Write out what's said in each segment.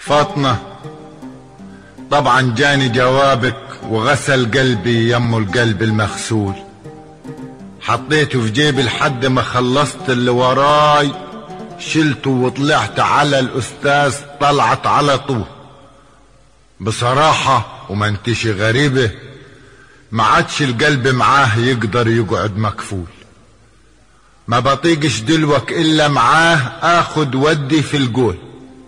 فاطمة طبعا جاني جوابك وغسل قلبي يم القلب المغسول حطيته في جيبي لحد ما خلصت اللي وراي شلته وطلعت على الأستاذ طلعت على طول بصراحة وما انتش غريبة ما عادش القلب معاه يقدر يقعد مكفول ما بطيقش دلوك إلا معاه آخد ودي في الجول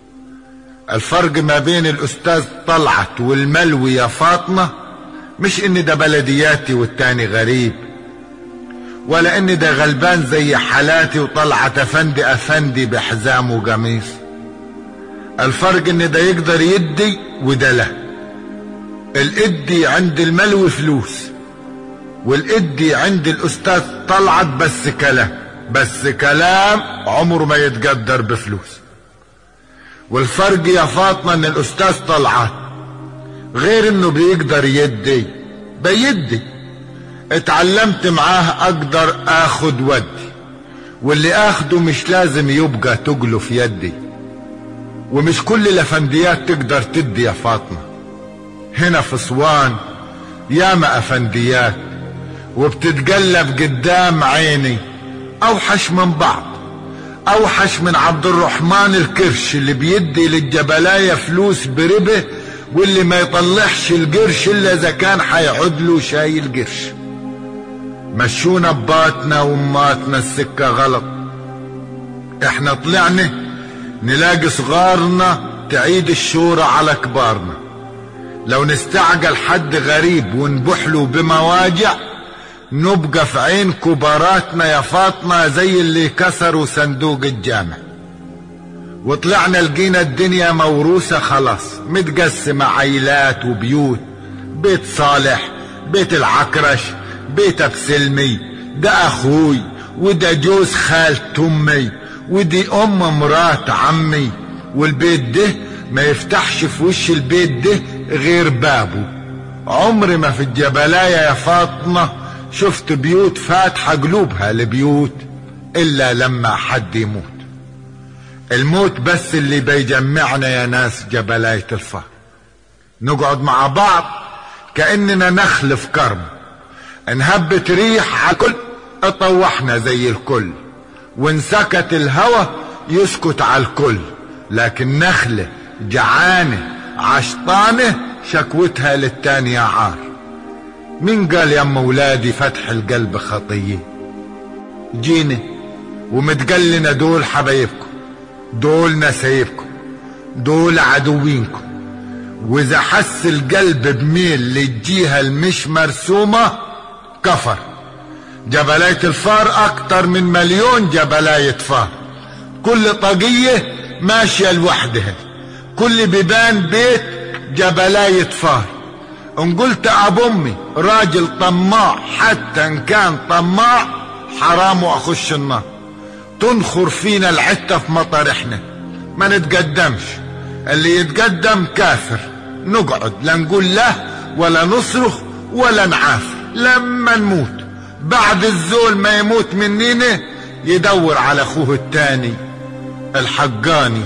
الفرق ما بين الأستاذ طلعت والملوي يا فاطمة مش إن ده بلدياتي والتاني غريب ولا إن ده غلبان زي حالاتي وطلعت أفندي أفندي بحزام وقميص الفرق إن ده يقدر يدي وده لا الإدي عند الملوي فلوس والإدي عند الأستاذ طلعت بس كلام بس كلام عمره ما يتقدر بفلوس والفرق يا فاطمة ان الاستاذ طلعت غير انه بيقدر يدي بيدي اتعلمت معاه اقدر اخد ودي واللي اخده مش لازم يبقى تجله في يدي ومش كل الافنديات تقدر تدي يا فاطمة هنا في اسوان ياما افنديات وبتتقلب قدام عيني اوحش من بعض اوحش من عبد الرحمن الكرش اللي بيدي للجبلاية فلوس بربه واللي ما يطلعش القرش الا اذا كان هيعود له شايل قرش مشونا بباتنا واماتنا السكة غلط احنا طلعنا نلاقي صغارنا تعيد الشورى على كبارنا لو نستعجل حد غريب ونبحله بمواجع نبقى في عين كباراتنا يا فاطمة زي اللي كسروا صندوق الجامع وطلعنا لقينا الدنيا موروثة خلاص متقسمة عيلات وبيوت بيت صالح بيت العكرش بيت بسلمي ده اخوي وده جوز خالة امي ودي ام مرات عمي والبيت ده ما يفتحش في وش البيت ده غير بابه عمري ما في الجبلاية يا فاطمة شفت بيوت فاتحة قلوبها لبيوت إلا لما حد يموت الموت بس اللي بيجمعنا يا ناس جبلاية الفار نقعد مع بعض كأننا نخل في كرم انهبت ريح على الكل اطوحنا زي الكل وان سكت الهوى يسكت على الكل لكن نخلة جعانة عشطانة شكوتها للتانية عار مين قال يا ام ولادي فتح القلب خطيه جينا ومتقلنا دول حبايبكم دول نسايبكم دول عدوينكم واذا حس القلب بميل للجهه المش مرسومه كفر جبلاية الفار اكتر من مليون جبلاية فار كل طاقية ماشية لوحدها كل بيبان بيت جبلاية فار ان قلت ابو امي راجل طماع حتى ان كان طماع حرام واخش النار تنخر فينا العتة في مطرحنا ما نتقدمش اللي يتقدم كافر نقعد لا نقول له ولا نصرخ ولا نعافر لما نموت بعد الزول ما يموت مننا يدور على اخوه التاني الحقاني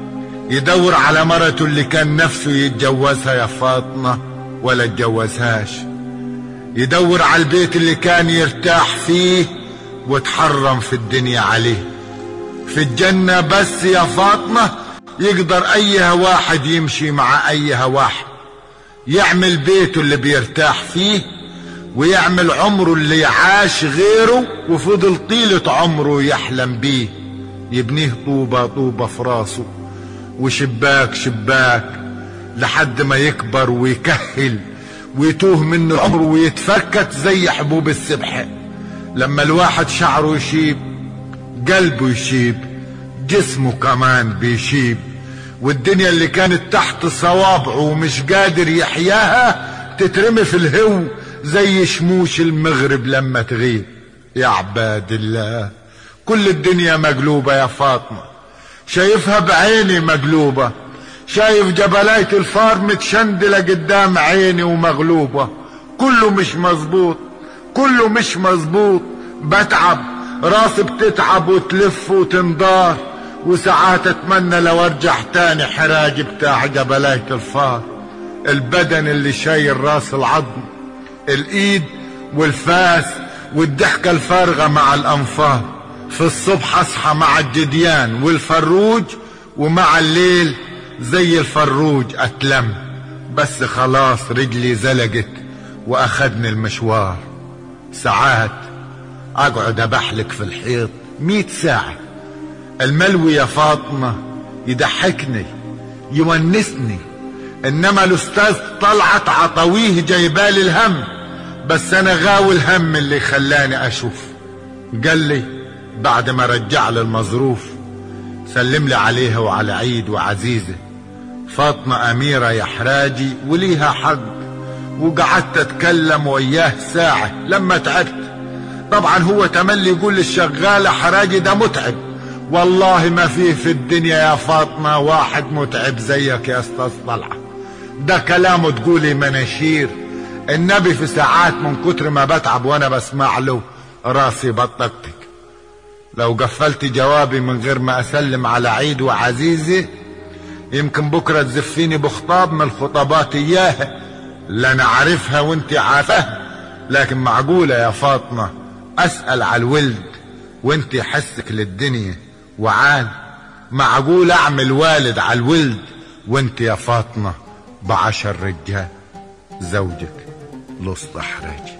يدور على مرته اللي كان نفسه يتجوزها يا فاطمه ولا اتجوزهاش يدور على البيت اللي كان يرتاح فيه وتحرم في الدنيا عليه في الجنة بس يا فاطمة يقدر ايها واحد يمشي مع ايها واحد يعمل بيته اللي بيرتاح فيه ويعمل عمره اللي عاش غيره وفضل طيلة عمره يحلم بيه يبنيه طوبة طوبة في راسه وشباك شباك لحد ما يكبر ويكهل ويتوه منه عمره ويتفكك زي حبوب السبحة لما الواحد شعره يشيب قلبه يشيب جسمه كمان بيشيب والدنيا اللي كانت تحت صوابعه ومش قادر يحياها تترمي في الهو زي شموش المغرب لما تغيب يا عباد الله كل الدنيا مقلوبة يا فاطمة شايفها بعيني مقلوبة شايف جبلاية الفار متشندلة قدام عيني ومغلوبة كله مش مظبوط كله مش مظبوط بتعب راسي بتتعب وتلف وتنضار وساعات اتمنى لو ارجع تاني حراجي بتاع جبلاية الفار البدن اللي شايل راس العظم الايد والفاس والضحكة الفارغة مع الانفار في الصبح اصحى مع الجديان والفروج ومع الليل زي الفروج اتلم بس خلاص رجلي زلقت واخدني المشوار ساعات اقعد ابحلك في الحيط ميت ساعة الملوي يا فاطمة يضحكني يونسني انما الاستاذ طلعت عطويه جايبالي الهم بس انا غاوي الهم اللي خلاني اشوف قال لي بعد ما رجع لي المظروف سلم لي عليها وعلى عيد وعزيزة فاطمة أميرة يا حراجي وليها حق وقعدت أتكلم وياه ساعة لما تعبت طبعا هو تملي يقول للشغالة حراجي ده متعب والله ما فيه في الدنيا يا فاطمة واحد متعب زيك يا استاذ طلعة ده كلامه تقولي مناشير النبي في ساعات من كتر ما بتعب وانا بسمع له راسي بطقتك لو قفلت جوابي من غير ما اسلم على عيد وعزيزي يمكن بكرة تزفيني بخطاب من الخطابات اياها لا انا عارفها وانت عارفها لكن معقولة يا فاطمة اسأل على الولد وانت حسك للدنيا وعال معقول اعمل والد على الولد وانت يا فاطمة بعشر رجال زوجك لص حراجي